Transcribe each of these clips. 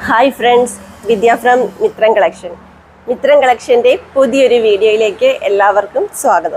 hi friends Vidya from Mithram collection Mithram കളക്ഷൻ്റെ പുതിയൊരു വീഡിയോയിലേക്ക് എല്ലാവർക്കും സ്വാഗതം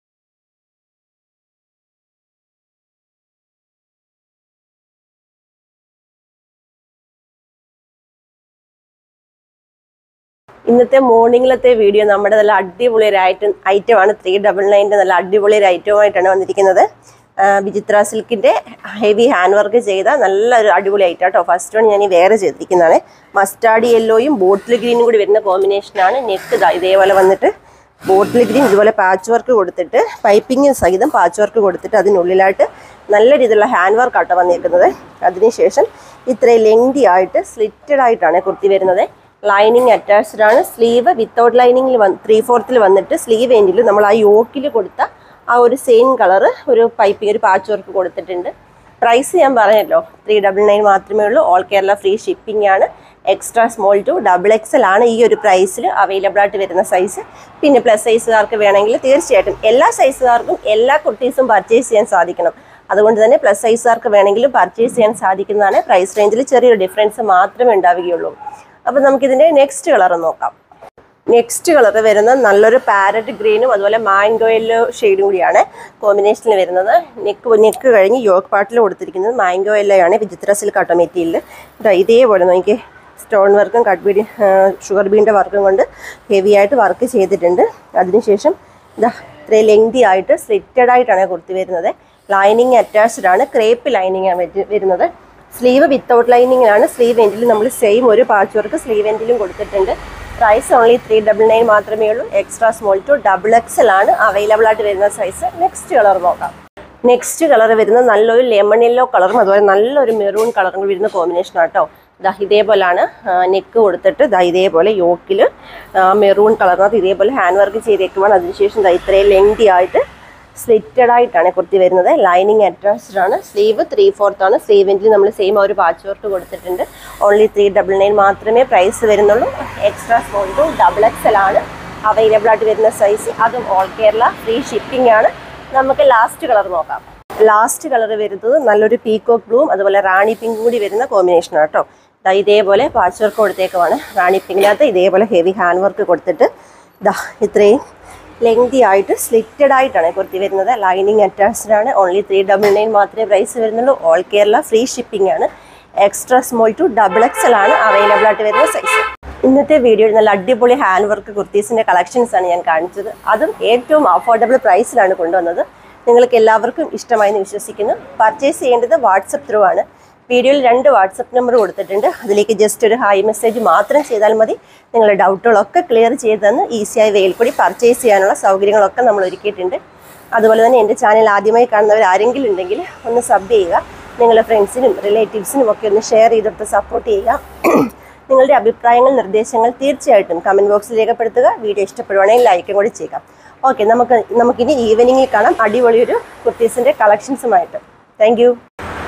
ഇന്നത്തെ മോർണിംഗിലത്തെ വീഡിയോ നമ്മുടെ നല്ല അടിപൊളി ഒരു ഐറ്റം ഐറ്റമാണ് ത്രീ ഡബിൾ നയൻ്റെ നല്ല അടിപൊളി ഒരു ഐറ്റവുമായിട്ടാണ് വന്നിരിക്കുന്നത് ആ, വിചിത്ര സിൽക്കിൻ്റെ ഹെവി ഹാൻഡ് വർക്ക് ചെയ്ത നല്ലൊരു അടിപൊളി ഐറ്റം കേട്ടോ ഫസ്റ്റ് വൺ ഞാൻ ഈ വേറെ ചെയ്തിരിക്കുന്നതാണ് മസ്റ്റാർഡ് യെല്ലോയും ബോട്ടിൽ ഗ്രീനും കൂടി വരുന്ന കോമ്പിനേഷനാണ് നെക്ക് ഇതാ ഇതേപോലെ വന്നിട്ട് ബോട്ടിൽ ഗ്രീൻ ഇതുപോലെ പാച്ച് വർക്ക് കൊടുത്തിട്ട് പൈപ്പിംഗ് സഹിതം പാച്ച് വർക്ക് കൊടുത്തിട്ട് അതിനുള്ളിലായിട്ട് നല്ല രീതിയിലുള്ള ഹാൻഡ് വർക്ക് ആട്ടോ വന്നിരിക്കുന്നത് അതിനുശേഷം ഇത്രയും ലെങ്തി ആയിട്ട് സ്ലിറ്റഡ് ആയിട്ടാണ് കുർത്തി വരുന്നത് ലൈനിങ് അറ്റാച്ച്ഡ് ആണ് സ്ലീവ് വിത്തൗട്ട് ലൈനിങ്ങിൽ വന്ന് ത്രീ ഫോർത്തിൽ വന്നിട്ട് സ്ലീവ് എൻഡിൽ നമ്മൾ ആ യോക്കിൽ കൊടുത്ത ആ ഒരു സെയിം കളറ് ഒരു പൈപ്പിംഗ് ഒരു പാച്ച് വർക്ക് കൊടുത്തിട്ടുണ്ട് പ്രൈസ് ഞാൻ പറഞ്ഞല്ലോ ത്രീ ഡബിൾ നയൻ മാത്രമേ ഉള്ളൂ ഓൾ കേരള ഫ്രീ ഷിപ്പിംഗ് ആണ് extra small to double XL ആണ് ഈ ഒരു പ്രൈസിൽ അവൈലബിൾ ആയിട്ട് വരുന്ന സൈസ് പിന്നെ പ്ലസ് സൈസുകാർക്ക് വേണമെങ്കിൽ തീർച്ചയായിട്ടും എല്ലാ സൈസുകാർക്കും എല്ലാ കുർത്തീസും പർച്ചേസ് ചെയ്യാൻ സാധിക്കണം അതുകൊണ്ട് തന്നെ പ്ലസ് സൈസുകാർക്ക് വേണമെങ്കിലും പർച്ചേസ് ചെയ്യാൻ സാധിക്കുന്നതാണ് പ്രൈസ് റേഞ്ചിൽ ചെറിയൊരു ഡിഫറൻസ് മാത്രമേ ഉണ്ടാവുകയുള്ളൂ അപ്പോൾ നമുക്കിതിൻ്റെ നെക്സ്റ്റ് കളർ നോക്കാം നെക്സ്റ്റ് കളർ വരുന്നത് നല്ലൊരു പാരറ്റ് ഗ്രീനും അതുപോലെ മാംഗോ യെല്ലോ ഷെയ്ഡും കൂടിയാണ് കോമ്പിനേഷനിൽ വരുന്നത് നെക്ക് നെക്ക് കഴിഞ്ഞ് യോഗ് പാട്ടിൽ കൊടുത്തിരിക്കുന്നത് മാംഗോ യെല്ലോ ആണ് വിചിത്ര സിൽക്ക് ആട്ടോ മെറ്റീരിയൽ ഇതാ ഇതേപോലെ നോക്കി സ്റ്റോൺ വർക്കും കട്ട് ബീഡി ഷുഗർ ബീൻ്റെ വർക്കും കൊണ്ട് ഹെവി ആയിട്ട് വർക്ക് ചെയ്തിട്ടുണ്ട് അതിനുശേഷം ഇതാ ഇത്രയും ലെങ്തി ആയിട്ട് സ്ലിറ്റഡ് ആയിട്ടാണ് കുർത്തി വരുന്നത് ലൈനിങ് അറ്റാച്ച്ഡ് ആണ് ക്രേപ്പ് ലൈനിങ് ആണ് വരു- വരുന്നത് സ്ലീവ് വിത്തൗട്ട് ലൈനിങ് ആണ് സ്ലീവ് എൻഡിൽ നമ്മൾ സെയിം ഒരു പാച്ച് വർക്ക് സ്ലീവ് എൻഡിലും കൊടുത്തിട്ടുണ്ട് price only three double nine മാത്രമേ ഉള്ളൂ extra small to double XL ആണ് അവൈലബിൾ ആയിട്ട് വരുന്ന സൈസ് നെക്സ്റ്റ് കളർ നോക്കാം നെക്സ്റ്റ് കളർ വരുന്നത് നല്ലൊരു ലെമൺ യെല്ലോ കളറും അതുപോലെ നല്ലൊരു മെറൂൺ കളറും കൂടി വരുന്ന കോമ്പിനേഷൻ ആട്ടോ ദാ ഇതേപോലാണ് നെക്ക് കൊടുത്തിട്ട് ദാ ഇതേപോലെ യോക്കിൽ മെറൂൺ കളറിനകത്ത് ഇതേപോലെ ഹാൻഡ് വർക്ക് ചെയ്തേക്കുവാണ് അതിനുശേഷം ദാ ഇത്രയും ലെങ്തി ആയിട്ട് സ്ലിറ്റഡ് ആയിട്ടാണ് കുർത്തി വരുന്നത് ലൈനിങ് അറ്റാച്ച്ഡ് ആണ് സ്ലീവ് ത്രീ ഫോർത്ത് ആണ് സ്ലീവിൻ്റെ നമ്മൾ സെയിം ഒരു പാച്ച് വർക്ക് കൊടുത്തിട്ടുണ്ട് ഓൺലി ത്രീ ഡബിൾ നയൻ മാത്രമേ പ്രൈസ് വരുന്നുള്ളൂ extra small to double XL ആണ് അവൈലബിൾ ആയിട്ട് വരുന്ന സൈസ് അതും ഓൾ കേരള ഫ്രീ ഷിപ്പിംഗ് ആണ് നമുക്ക് ലാസ്റ്റ് കളർ നോക്കാം ലാസ്റ്റ് കളർ വരുന്നത് നല്ലൊരു പീകോക്ക് ബ്ലൂവും അതുപോലെ റാണി പിങ്കും കൂടി വരുന്ന കോമ്പിനേഷൻ കേട്ടോ ദാ ഇതേപോലെ പാച്ച് വർക്ക് കൊടുത്തേക്കുവാണ് റാണി പിങ്കിനകത്ത് ഇതേപോലെ ഹെവി ഹാൻഡ് വർക്ക് കൊടുത്തിട്ട് ദാ ഇത്രയും ലെങ്തി ആയിട്ട് സ്ലിറ്റഡ് ആയിട്ടാണ് കുർത്തി വരുന്നത് ലൈനിങ് അറ്റാച്ച്ഡ് ആണ് ഓൺലി ത്രീ ഡബിൾ നയൻ മാത്രമേ പ്രൈസ് വരുന്നുള്ളൂ ഓൾ കേരള ഫ്രീ ഷിപ്പിംഗ് ആണ് extra small to double XL ആണ് അവൈലബിൾ ആയിട്ട് വരുന്ന സൈസ് ഇന്നത്തെ വീഡിയോയിൽ നല്ല അടിപൊളി ഹാൻഡ് വർക്ക് കുർത്തീസിൻ്റെ കളക്ഷൻസ് ആണ് ഞാൻ കാണിച്ചത് അതും ഏറ്റവും അഫോർഡബിൾ പ്രൈസിലാണ് കൊണ്ടുവന്നത് നിങ്ങൾക്ക് എല്ലാവർക്കും ഇഷ്ടമായി എന്ന് വിശ്വസിക്കുന്നു പർച്ചേസ് ചെയ്യേണ്ടത് വാട്സപ്പ് ത്രൂ ആണ് വീഡിയോയിൽ രണ്ട് വാട്സപ്പ് നമ്പർ കൊടുത്തിട്ടുണ്ട് അതിലേക്ക് ജസ്റ്റ് ഒരു ഹായ് മെസ്സേജ് മാത്രം ചെയ്താൽ മതി നിങ്ങളുടെ ഡൗട്ടുകളൊക്കെ ക്ലിയർ ചെയ്ത് തന്ന് ഈസിയായി വെയിൽ കൂടി പർച്ചേസ് ചെയ്യാനുള്ള സൗകര്യങ്ങളൊക്കെ നമ്മൾ ഒരുക്കിയിട്ടുണ്ട് അതുപോലെ തന്നെ എൻ്റെ ചാനൽ ആദ്യമായി കാണുന്നവർ ആരെങ്കിലും ഉണ്ടെങ്കിൽ ഒന്ന് സബ് ചെയ്യുക നിങ്ങളുടെ ഫ്രണ്ട്സിനും റിലേറ്റീവ്സിനും ഒക്കെ ഒന്ന് ഷെയർ ചെയ്തെടുത്ത് സപ്പോർട്ട് ചെയ്യുക നിങ്ങളുടെ അഭിപ്രായങ്ങൾ നിർദ്ദേശങ്ങൾ തീർച്ചയായിട്ടും കമൻറ്റ് ബോക്സിൽ രേഖപ്പെടുത്തുക വീഡിയോ ഇഷ്ടപ്പെടുവാണെങ്കിൽ ലൈക്കും കൂടി ചെയ്യുക ഓക്കെ നമുക്ക് നമുക്കിനി ഈവനിങ്ങിൽ കാണാം അടിപൊളിയൊരു കുർത്തീസിൻ്റെ കളക്ഷൻസുമായിട്ട് thank you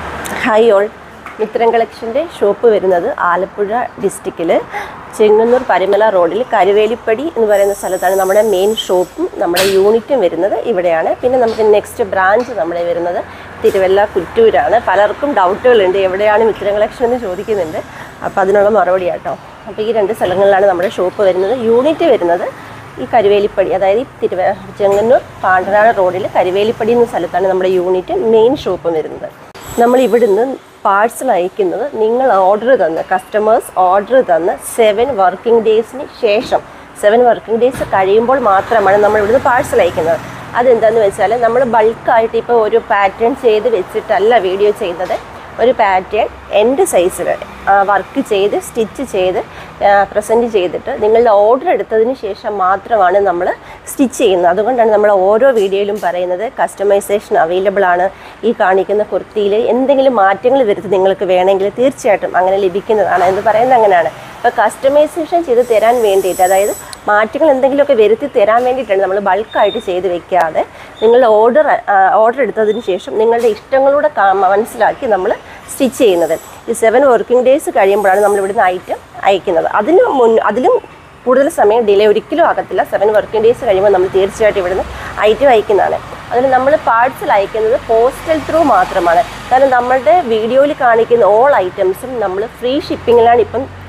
hi all Mithram കളക്ഷൻ്റെ ഷോപ്പ് വരുന്നത് ആലപ്പുഴ ഡിസ്ട്രിക്റ്റിൽ ചെങ്ങന്നൂർ പരിമല റോഡിൽ കരുവേലിപ്പടി എന്ന് പറയുന്ന സ്ഥലത്താണ് നമ്മുടെ മെയിൻ ഷോപ്പും നമ്മുടെ യൂണിറ്റും വരുന്നത് ഇവിടെയാണ് പിന്നെ നമുക്ക് നെക്സ്റ്റ് ബ്രാഞ്ച് നമ്മുടെ വരുന്നത് തിരുവല്ല കുറ്റൂരാണ് പലർക്കും ഡൗട്ടുകളുണ്ട് എവിടെയാണ് മിത്രം കളക്ഷൻ എന്ന് ചോദിക്കുന്നുണ്ട് അപ്പോൾ അതിനുള്ള മറുപടി കേട്ടോ അപ്പോൾ ഈ രണ്ട് സ്ഥലങ്ങളിലാണ് നമ്മുടെ ഷോപ്പ് വരുന്നത് യൂണിറ്റ് വരുന്നത് ഈ കരുവേലിപ്പടി അതായത് ഈ തിരുവ ചെങ്ങന്നൂർ പാണ്ടനാട് റോഡിൽ കരുവേലിപ്പടി എന്ന സ്ഥലത്താണ് നമ്മുടെ യൂണിറ്റ് മെയിൻ ഷോപ്പ് വരുന്നത് നമ്മൾ ഇവിടുന്ന് പാഴ്സൽ അയക്കുന്നത് നിങ്ങൾ ഓർഡർ തന്ന് കസ്റ്റമേഴ്സ് ഓർഡർ തന്ന് സെവൻ വർക്കിംഗ് ഡേയ്സിന് ശേഷം സെവൻ വർക്കിംഗ് ഡേയ്സ് കഴിയുമ്പോൾ മാത്രമാണ് നമ്മൾ ഇവിടുന്ന് പാഴ്സൽ അയക്കുന്നത് അതെന്താണെന്ന് വെച്ചാൽ നമ്മൾ ബൾക്കായിട്ട് ഇപ്പോൾ ഒരു പാറ്റേൺ ചെയ്ത് വെച്ചിട്ടല്ല വീഡിയോ ചെയ്യുന്നത് ഒരു പാറ്റേൺ എൻ്റെ സൈസിൽ വർക്ക് ചെയ്ത് സ്റ്റിച്ച് ചെയ്ത് പ്രസൻറ്റ് ചെയ്തിട്ട് നിങ്ങളുടെ ഓർഡർ എടുത്തതിന് ശേഷം മാത്രമാണ് നമ്മൾ സ്റ്റിച്ച് ചെയ്യുന്നത് അതുകൊണ്ടാണ് നമ്മൾ ഓരോ വീഡിയോയിലും പറയുന്നത് കസ്റ്റമൈസേഷൻ അവൈലബിൾ ആണ് ഈ കാണിക്കുന്ന കുർത്തിയിൽ എന്തെങ്കിലും മാറ്റങ്ങൾ വരുത്തി നിങ്ങൾക്ക് വേണമെങ്കിൽ തീർച്ചയായിട്ടും അങ്ങനെ ലഭിക്കുന്നതാണ് എന്ന് പറയുന്നത് അങ്ങനെയാണ് അപ്പോൾ കസ്റ്റമൈസേഷൻ ചെയ്ത് തരാൻ വേണ്ടിയിട്ട് അതായത് മാറ്റങ്ങൾ എന്തെങ്കിലുമൊക്കെ വരുത്തി തരാൻ വേണ്ടിയിട്ടാണ് നമ്മൾ ബൾക്കായിട്ട് ചെയ്ത് വെക്കാതെ നിങ്ങളുടെ ഓർഡർ ഓർഡർ എടുത്തതിന് ശേഷം നിങ്ങളുടെ ഇഷ്ടങ്ങളൂടെ കാ- മനസ്സിലാക്കി നമ്മൾ സ്റ്റിച്ച് ചെയ്യുന്നത് ഈ സെവൻ വർക്കിംഗ് ഡേയ്സ് കഴിയുമ്പോഴാണ് നമ്മൾ ഇവിടുന്ന് ഐറ്റം അയക്കുന്നത് അതിന് മുൻ അതിലും കൂടുതൽ സമയം ഡിലേ ഒരിക്കലും ആകത്തില്ല സെവൻ വർക്കിംഗ് ഡേയ്സ് കഴിയുമ്പോൾ നമ്മൾ തീർച്ചയായിട്ടും ഇവിടുന്ന് ഐറ്റം അയക്കുന്നതാണ് അതിന് നമ്മൾ പാർട്സൽ അയക്കുന്നത് പോസ്റ്റൽ ത്രൂ മാത്രമാണ് കാരണം നമ്മളുടെ വീഡിയോയിൽ കാണിക്കുന്ന ഓൾ ഐറ്റംസും നമ്മൾ ഫ്രീ ഷിപ്പിങ്ങിലാണ് ഇപ്പം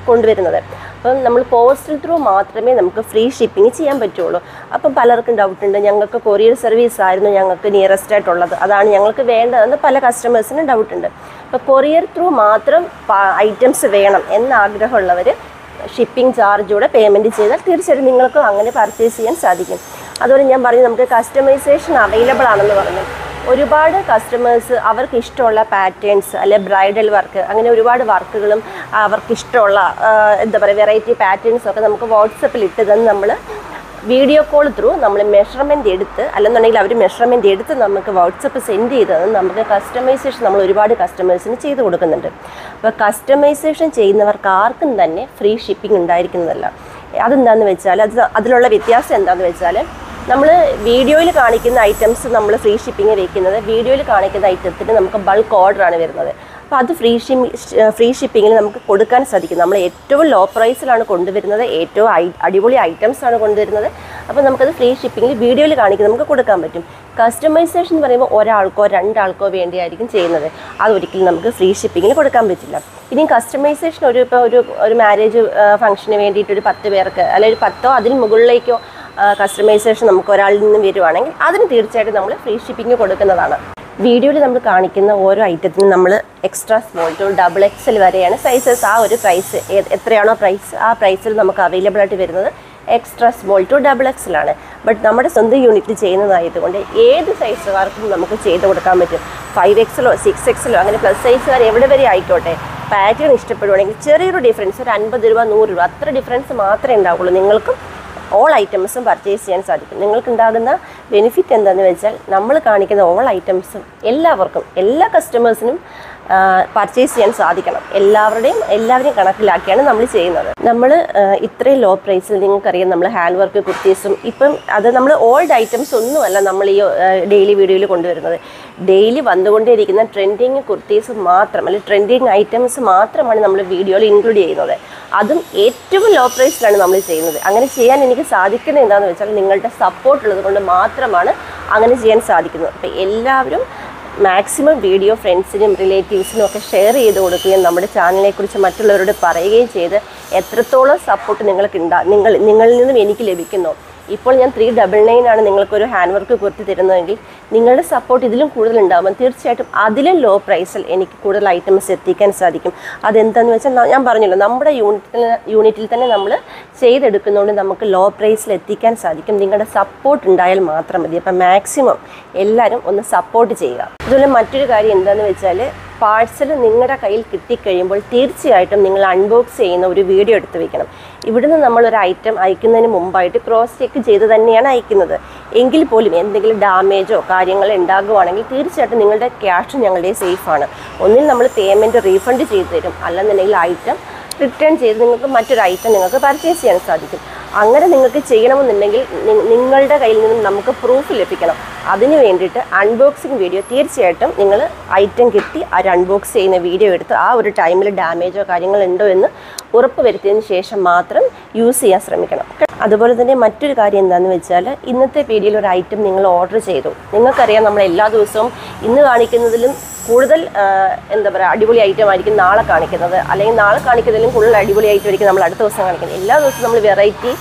കൊണ്ടുവരുന്നത് അപ്പം നമ്മൾ പോസ്റ്റൽ ത്രൂ മാത്രമേ നമുക്ക് ഫ്രീ ഷിപ്പിംഗ് ചെയ്യാൻ പറ്റുള്ളൂ അപ്പം പലർക്കും ഡൗട്ട് ഉണ്ട് ഞങ്ങൾക്ക് കൊറിയർ സർവീസ് ആയിരുന്നു ഞങ്ങൾക്ക് നിയറസ്റ്റ് ആയിട്ടുള്ളത് അതാണ് ഞങ്ങൾക്ക് വേണ്ടതെന്ന് പല കസ്റ്റമേഴ്സിനും ഡൗട്ട് ഉണ്ട് അപ്പോൾ കൊറിയർ ത്രൂ മാത്രം ഐറ്റംസ് വേണം എന്ന ആഗ്രഹമുള്ളവർ ഷിപ്പിംഗ് ചാർജൂടെ പേയ്മെൻറ്റ് ചെയ്താൽ തീർച്ചയായിട്ടും നിങ്ങൾക്കും അങ്ങനെ പർച്ചേസ് ചെയ്യാൻ സാധിക്കും അതുപോലെ ഞാൻ പറഞ്ഞു നമുക്ക് കസ്റ്റമൈസേഷൻ അവൈലബിൾ ആണെന്ന് പറഞ്ഞു ഒരുപാട് കസ്റ്റമേഴ്സ് അവർക്ക് ഇഷ്ടമുള്ള പാറ്റേൺസ് അല്ലെ ബ്രൈഡൽ വർക്ക് അങ്ങനെ ഒരുപാട് വർക്കുകളും അവർക്ക് ഇഷ്ടമുള്ള ആ, എന്താ പറയുക വെറൈറ്റി പാറ്റേൺസ് ഒക്കെ നമുക്ക് വാട്സപ്പിൽ ഇട്ട് തന്ന് നമ്മൾ വീഡിയോ കോൾ ത്രൂ നമ്മൾ മെഷർമെൻ്റ് എടുത്ത് അല്ലെന്നുണ്ടെങ്കിൽ അവർ മെഷർമെൻ്റ് എടുത്ത് നമുക്ക് വാട്സപ്പ് സെൻഡ് ചെയ്ത് തന്ന് നമുക്ക് കസ്റ്റമൈസേഷൻ നമ്മൾ ഒരുപാട് കസ്റ്റമേഴ്സിന് ചെയ്ത് കൊടുക്കുന്നുണ്ട് അപ്പോൾ കസ്റ്റമൈസേഷൻ ചെയ്യുന്നവർക്ക് ആർക്കും തന്നെ ഫ്രീ ഷിപ്പിംഗ് ഉണ്ടായിരിക്കുന്നതല്ല അതെന്താണെന്ന് വെച്ചാൽ അത് അതിലുള്ള വ്യത്യാസം എന്താണെന്ന് വെച്ചാൽ നമ്മൾ വീഡിയോയിൽ കാണിക്കുന്ന ഐറ്റംസ് നമ്മൾ ഫ്രീ ഷിപ്പിംഗ് വെക്കുന്നത് വീഡിയോയിൽ കാണിക്കുന്ന ഐറ്റത്തിന് നമുക്ക് ബൾക്ക് ഓർഡറാണ് വരുന്നത് അപ്പോൾ അത് ഫ്രീ ഷിമി ഫ്രീ ഷിപ്പിങ്ങിൽ നമുക്ക് കൊടുക്കാൻ സാധിക്കും നമ്മൾ ഏറ്റവും ലോ പ്രൈസിലാണ് കൊണ്ടുവരുന്നത് ഏറ്റവും ഐ അടിപൊളി ഐറ്റംസ് ആണ് കൊണ്ടുവരുന്നത് അപ്പോൾ നമുക്കത് ഫ്രീ ഷിപ്പിങ്ങിൽ വീഡിയോയിൽ കാണിക്കുന്നത് നമുക്ക് കൊടുക്കാൻ പറ്റും കസ്റ്റമൈസേഷൻ എന്ന് പറയുമ്പോൾ ഒരാൾക്കോ രണ്ടാൾക്കോ വേണ്ടിയായിരിക്കും ചെയ്യുന്നത് അതൊരിക്കലും നമുക്ക് ഫ്രീ ഷിപ്പിങ്ങിൽ കൊടുക്കാൻ പറ്റില്ല ഇനി കസ്റ്റമൈസേഷൻ ഒരു ഇപ്പോൾ ഒരു ഒരു മാരേജ് ഫംഗ്ഷന് വേണ്ടിയിട്ട് ഒരു പത്ത് പേർക്ക് അല്ലെങ്കിൽ ഒരു പത്തോ അതിന് മുകളിലേക്കോ കസ്റ്റമൈസേഷൻ നമുക്ക് ഒരാളിൽ നിന്ന് വരുവാണെങ്കിൽ അതിന് തീർച്ചയായിട്ടും നമ്മൾ ഫ്രീ ഷിപ്പിംഗ് കൊടുക്കുന്നതാണ് വീഡിയോയിൽ നമ്മൾ കാണിക്കുന്ന ഓരോ ഐറ്റത്തിനും നമ്മൾ extra small to double XL വരെയാണ് സൈസസ് ആ ഒരു പ്രൈസ് എത്രയാണോ പ്രൈസ് ആ പ്രൈസിൽ നമുക്ക് അവൈലബിൾ ആയിട്ട് വരുന്നത് എക്സ്ട്രാ സ്മോൾ ടു ഡബിൾ എക്സലാണ് ബട്ട് നമ്മുടെ സ്വന്തം യൂണിറ്റിൽ ചെയ്യുന്നതായതുകൊണ്ട് ഏത് സൈസുകാർക്കും നമുക്ക് ചെയ്ത് കൊടുക്കാൻ പറ്റും ഫൈവ് എക്സലോ സിക്സ് എക്സലോ അങ്ങനെ പ്ലസ് സൈസുകാർ എവിടെ വരെ ആയിക്കോട്ടെ പാറ്റേൺ ഇഷ്ടപ്പെടുവാണെങ്കിൽ ചെറിയൊരു ഡിഫറൻസ് ഒരു അൻപത് രൂപ നൂറ് രൂപ അത്ര ഡിഫറൻസ് മാത്രമേ ഉണ്ടാവുള്ളൂ നിങ്ങൾക്കും ഓൾ ഐറ്റംസും പർച്ചേസ് ചെയ്യാൻ സാധിക്കും നിങ്ങൾക്ക് ഉണ്ടാകുന്ന ബെനിഫിറ്റ് എന്താണെന്ന് വെച്ചാൽ നമ്മൾ കാണിക്കുന്ന ഓൾ ഐറ്റംസും എല്ലാവർക്കും എല്ലാ കസ്റ്റമേഴ്സിനും പർച്ചേസ് ചെയ്യാൻ സാധിക്കണം എല്ലാവരുടെയും എല്ലാവരെയും കണക്കിലാക്കിയാണ് നമ്മൾ ചെയ്യുന്നത് നമ്മൾ ഇത്രയും ലോ പ്രൈസിൽ നിങ്ങൾക്കറിയാം നമ്മൾ ഹാൻഡ് വർക്ക് കുർത്തീസും ഇപ്പം അത് നമ്മൾ ഓൾഡ് ഐറ്റംസ് ഒന്നുമല്ല നമ്മൾ ഈ ഡെയിലി വീഡിയോയിൽ കൊണ്ടുവരുന്നത് ഡെയിലി വന്നുകൊണ്ടേയിരിക്കുന്ന ട്രെൻഡിങ് കുർത്തീസ് മാത്രം അല്ലെങ്കിൽ ട്രെൻഡിങ് ഐറ്റംസ് മാത്രമാണ് നമ്മൾ വീഡിയോയിൽ ഇൻക്ലൂഡ് ചെയ്യുന്നത് അതും ഏറ്റവും ലോ പ്രൈസിലാണ് നമ്മൾ ചെയ്യുന്നത് അങ്ങനെ ചെയ്യാൻ എനിക്ക് സാധിക്കുന്നത് എന്താണെന്ന് വെച്ചാൽ നിങ്ങളുടെ സപ്പോർട്ട് ഉള്ളത് കൊണ്ട് മാത്രമാണ് അങ്ങനെ ചെയ്യാൻ സാധിക്കുന്നത് അപ്പോൾ എല്ലാവരും മാക്സിമം വീഡിയോ ഫ്രണ്ട്സിനും റിലേറ്റീവ്സിനും ഒക്കെ ഷെയർ ചെയ്ത് കൊടുക്കുകയും നമ്മുടെ ചാനലിനെക്കുറിച്ച് മറ്റുള്ളവരോട് പറയുകയും ചെയ്ത് എത്രത്തോളം സപ്പോർട്ട് നിങ്ങൾക്ക് ഉണ്ടാ നിങ്ങൾ നിങ്ങളിൽ നിന്നും എനിക്ക് ലഭിക്കുന്നു ഇപ്പോൾ ഞാൻ ത്രീ ഡബിൾ നയൻ ആണ് നിങ്ങൾക്കൊരു ഹാൻഡ് വർക്ക് കുർത്തി തരുന്നതെങ്കിൽ നിങ്ങളുടെ സപ്പോർട്ട് ഇതിലും കൂടുതൽ ഉണ്ടാകുമ്പോൾ തീർച്ചയായിട്ടും അതിലും ലോ പ്രൈസിൽ എനിക്ക് കൂടുതൽ ഐറ്റംസ് എത്തിക്കാൻ സാധിക്കും അതെന്താണെന്ന് വെച്ചാൽ ന- ഞാൻ പറഞ്ഞല്ലോ നമ്മുടെ യൂണിറ്റിൽ യൂണിറ്റിൽ തന്നെ നമ്മൾ ചെയ്തെടുക്കുന്നതുകൊണ്ട് നമുക്ക് ലോ പ്രൈസിൽ എത്തിക്കാൻ സാധിക്കും നിങ്ങളുടെ സപ്പോർട്ട് ഉണ്ടായാൽ മാത്രം മതി അപ്പം മാക്സിമം എല്ലാവരും ഒന്ന് സപ്പോർട്ട് ചെയ്യുക അതുപോലെ മറ്റൊരു കാര്യം എന്താണെന്ന് വെച്ചാൽ പാഴ്സൽ നിങ്ങളുടെ കയ്യിൽ കിട്ടിക്കഴിയുമ്പോൾ തീർച്ചയായിട്ടും നിങ്ങൾ അൺബോക്സ് ചെയ്യുന്ന ഒരു വീഡിയോ എടുത്ത് വെക്കണം ഇവിടുന്ന് നമ്മൾ ഒരു ഐറ്റം അയക്കുന്നതിന് മുമ്പായിട്ട് ക്രോസ് ചെക്ക് ചെയ്ത് തന്നെയാണ് അയക്കുന്നത് എങ്കിൽ പോലും എന്തെങ്കിലും ഡാമേജോ കാര്യങ്ങൾ ഉണ്ടാകുവാണെങ്കിൽ തീർച്ചയായിട്ടും നിങ്ങളുടെ ക്യാഷ് ഞങ്ങളുടെ സേഫാണ് ഒന്നിൽ നമ്മൾ പേയ്മെൻറ്റ് റീഫണ്ട് ചെയ്ത് തരും അല്ലെന്നുണ്ടെങ്കിൽ ഐറ്റം റിട്ടേൺ ചെയ്ത് നിങ്ങൾക്ക് മറ്റൊരു ഐറ്റം നിങ്ങൾക്ക് പർച്ചേസ് ചെയ്യാൻ സാധിക്കും അങ്ങനെ നിങ്ങൾക്ക് ചെയ്യണമെന്നുണ്ടെങ്കിൽ നി- നിങ്ങളുടെ കയ്യിൽ നിന്നും നമുക്ക് പ്രൂഫ് ലഭിക്കണം അതിന് വേണ്ടിയിട്ട് അൺബോക്സിങ് വീഡിയോ തീർച്ചയായിട്ടും നിങ്ങൾ ഐറ്റം കിട്ടി ആ ഒരു അൺബോക്സ് ചെയ്യുന്ന വീഡിയോ എടുത്ത് ആ ഒരു ടൈമിൽ ഡാമേജോ കാര്യങ്ങളോ ഉണ്ടോ എന്ന് ഉറപ്പ് വരുത്തിയതിന് ശേഷം മാത്രം യൂസ് ചെയ്യാൻ ശ്രമിക്കണം അതുപോലെ തന്നെ മറ്റൊരു കാര്യം എന്താണെന്ന് വെച്ചാൽ ഇന്നത്തെ വീഡിയോയിൽ ഒരു ഐറ്റം നിങ്ങൾ ഓർഡർ ചെയ്തു നിങ്ങൾക്കറിയാം നമ്മൾ എല്ലാ ദിവസവും ഇന്ന് കാണിക്കുന്നതിലും കൂടുതൽ ആ, എന്താ പറയുക അടിപൊളി ഐറ്റം ആയിരിക്കും നാളെ കാണിക്കുന്നത് അല്ലെങ്കിൽ നാളെ കാണിക്കുന്നതിലും കൂടുതൽ അടിപൊളി ഐറ്റം ആയിരിക്കും നമ്മൾ അടുത്ത ദിവസം കാണിക്കുന്നത് എല്ലാ ദിവസവും നമ്മൾ വെറൈറ്റി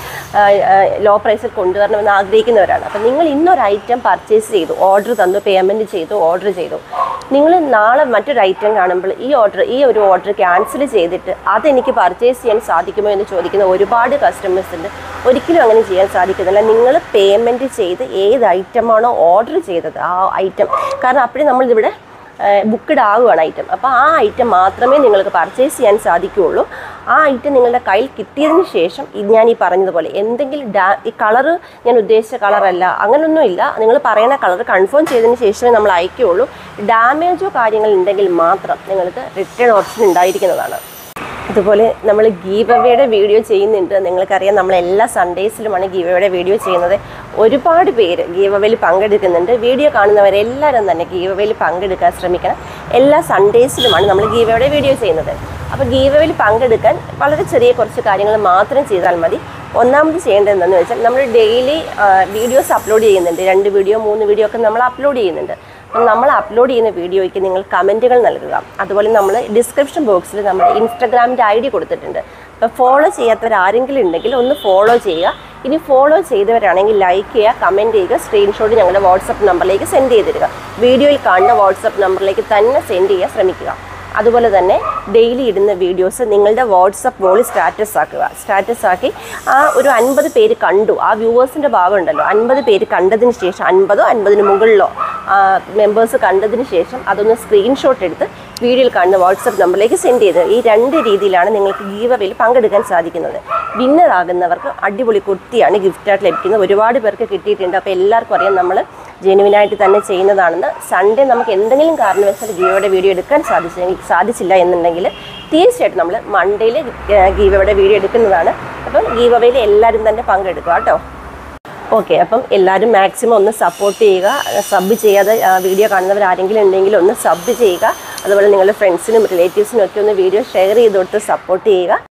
ലോ പ്രൈസിൽ കൊണ്ടുവരണമെന്ന് ആഗ്രഹിക്കുന്നവരാണ് അപ്പം നിങ്ങൾ ഇന്നൊരു ഐറ്റം പർച്ചേസ് ചെയ്തു ഓർഡർ തന്നു പേയ്മെൻറ്റ് ചെയ്തു ഓർഡർ ചെയ്തു നിങ്ങൾ നാളെ മറ്റൊരു ഐറ്റം കാണുമ്പോൾ ഈ ഓർഡർ ഈ ഒരു ഓർഡർ ക്യാൻസൽ ചെയ്തിട്ട് അതെനിക്ക് പർച്ചേസ് ചെയ്യാൻ സാധിക്കുമോ എന്ന് ചോദിക്കുന്ന ഒരുപാട് കസ്റ്റമേഴ്സ് ഉണ്ട് ഒരിക്കലും അങ്ങനെ ചെയ്യാൻ സാധിക്കുന്നില്ല നിങ്ങൾ പേയ്മെൻറ്റ് ചെയ്ത് ഏത് ഐറ്റമാണോ ഓർഡർ ചെയ്തത് ആ ഐറ്റം കാരണം അപ്പോഴേ നമ്മളിതിവിടെ ബുക്ക്ഡ് ആവുകയാണ് ഐറ്റം അപ്പോൾ ആ ഐറ്റം മാത്രമേ നിങ്ങൾക്ക് പർച്ചേസ് ചെയ്യാൻ സാധിക്കുകയുള്ളൂ ആ ഐറ്റം നിങ്ങളുടെ കയ്യിൽ കിട്ടിയതിന് ശേഷം ഇത് ഞാൻ ഈ പറഞ്ഞതുപോലെ എന്തെങ്കിലും ഡാ ഈ കളറ് ഞാൻ ഉദ്ദേശിച്ച കളറല്ല അങ്ങനെയൊന്നും ഇല്ല നിങ്ങൾ പറയുന്ന കളർ കൺഫേം ചെയ്തതിന് ശേഷമേ നമ്മൾ അയക്കുകയുള്ളൂ ഡാമേജോ കാര്യങ്ങൾ ഉണ്ടെങ്കിൽ മാത്രം നിങ്ങൾക്ക് റിട്ടേൺ ഓപ്ഷൻ ഉണ്ടായിരിക്കുന്നതാണ് അതുപോലെ നമ്മൾ ഗീവ് അവയുടെ വീഡിയോ ചെയ്യുന്നുണ്ട് നിങ്ങൾക്കറിയാം നമ്മൾ എല്ലാ സൺഡേസിലുമാണ് ഗീവ് അവയുടെ വീഡിയോ ചെയ്യുന്നത് ഒരുപാട് പേര് ഗീവ് അവയിൽ പങ്കെടുക്കുന്നുണ്ട് വീഡിയോ കാണുന്നവരെല്ലാവരും തന്നെ ഗീവ് അവയിൽ പങ്കെടുക്കാൻ ശ്രമിക്കണം എല്ലാ സൺഡേസിലുമാണ് നമ്മൾ ഗീവ് അവയുടെ വീഡിയോ ചെയ്യുന്നത് അപ്പോൾ ഗീവ് അവയിൽ പങ്കെടുക്കാൻ വളരെ ചെറിയ കുറച്ച് കാര്യങ്ങൾ മാത്രം ചെയ്താൽ മതി ഒന്നാമത് ചെയ്യേണ്ടത് എന്താണെന്ന് വെച്ചാൽ നമ്മൾ ഡെയിലി വീഡിയോസ് അപ്ലോഡ് ചെയ്യുന്നുണ്ട് രണ്ട് വീഡിയോ മൂന്ന് വീഡിയോ ഒക്കെ നമ്മൾ അപ്ലോഡ് ചെയ്യുന്നുണ്ട് അപ്പം നമ്മൾ അപ്ലോഡ് ചെയ്യുന്ന വീഡിയോയ്ക്ക് നിങ്ങൾ കമൻറ്റുകൾ നൽകുക അതുപോലെ നമ്മൾ ഡിസ്ക്രിപ്ഷൻ ബോക്സിൽ നമ്മുടെ ഇൻസ്റ്റഗ്രാമിൻ്റെ ഐ ഡി കൊടുത്തിട്ടുണ്ട് അപ്പോൾ ഫോളോ ചെയ്യാത്തവർ ആരെങ്കിലും ഉണ്ടെങ്കിൽ ഒന്ന് ഫോളോ ചെയ്യുക ഇനി ഫോളോ ചെയ്തവരാണെങ്കിൽ ലൈക്ക് ചെയ്യുക കമൻറ്റ് ചെയ്യുക സ്ക്രീൻഷോട്ട് ഞങ്ങളുടെ വാട്സപ്പ് നമ്പറിലേക്ക് സെൻഡ് ചെയ്ത് തരിക വീഡിയോയിൽ കാണുന്ന വാട്സപ്പ് നമ്പറിലേക്ക് തന്നെ സെൻഡ് ചെയ്യാൻ ശ്രമിക്കുക അതുപോലെ തന്നെ ഡെയിലി ഇടുന്ന വീഡിയോസ് നിങ്ങളുടെ വാട്സപ്പ് വോളിൽ സ്റ്റാറ്റസ് ആക്കുക സ്റ്റാറ്റസ് ആക്കി ആ ഒരു അൻപത് പേര് കണ്ടു ആ വ്യൂവേഴ്സിൻ്റെ ഭാഗം ഉണ്ടല്ലോ അൻപത് പേര് കണ്ടതിന് ശേഷം അൻപതോ അൻപതിന് മുകളിലോ മെമ്പേഴ്സ് കണ്ടതിന് ശേഷം അതൊന്ന് സ്ക്രീൻഷോട്ട് എടുത്ത് വീഡിയോയിൽ കാണുന്ന വാട്സപ്പ് നമ്പറിലേക്ക് സെൻഡ് ചെയ്ത് ഈ രണ്ട് രീതിയിലാണ് നിങ്ങൾക്ക് ഗീവവയിൽ പങ്കെടുക്കാൻ സാധിക്കുന്നത് വിന്നർ ആകുന്നവർക്ക് അടിപൊളി കുർത്തിയാണ് ഗിഫ്റ്റായിട്ട് ലഭിക്കുന്നത് ഒരുപാട് പേർക്ക് കിട്ടിയിട്ടുണ്ട് അപ്പോൾ എല്ലാവർക്കും അറിയാം നമ്മൾ ജെനുവിനായിട്ട് തന്നെ ചെയ്യുന്നതാണെന്ന് സൺഡേ നമുക്ക് എന്തെങ്കിലും കാരണവശാൽ ഗീവയുടെ വീഡിയോ എടുക്കാൻ സാധിച്ചെങ്കിൽ സാധിച്ചില്ല എന്നുണ്ടെങ്കിൽ തീർച്ചയായിട്ടും നമ്മൾ മൺഡേയിൽ ഗീവയുടെ വീഡിയോ എടുക്കുന്നതാണ് അപ്പം ഗീവവയിൽ എല്ലാവരും തന്നെ പങ്കെടുക്കുക കേട്ടോ ഓക്കെ അപ്പം എല്ലാവരും മാക്സിമം ഒന്ന് സപ്പോർട്ട് ചെയ്യുക സബ് ചെയ്യാതെ വീഡിയോ കാണുന്നവർ ആരെങ്കിലും ഉണ്ടെങ്കിൽ ഒന്ന് സബ് ചെയ്യുക അതുപോലെ നിങ്ങളുടെ ഫ്രണ്ട്സിനും റിലേറ്റീവ്സിനും ഒക്കെ ഒന്ന് വീഡിയോ ഷെയർ ചെയ്ത് കൊടുത്ത് സപ്പോർട്ട് ചെയ്യുക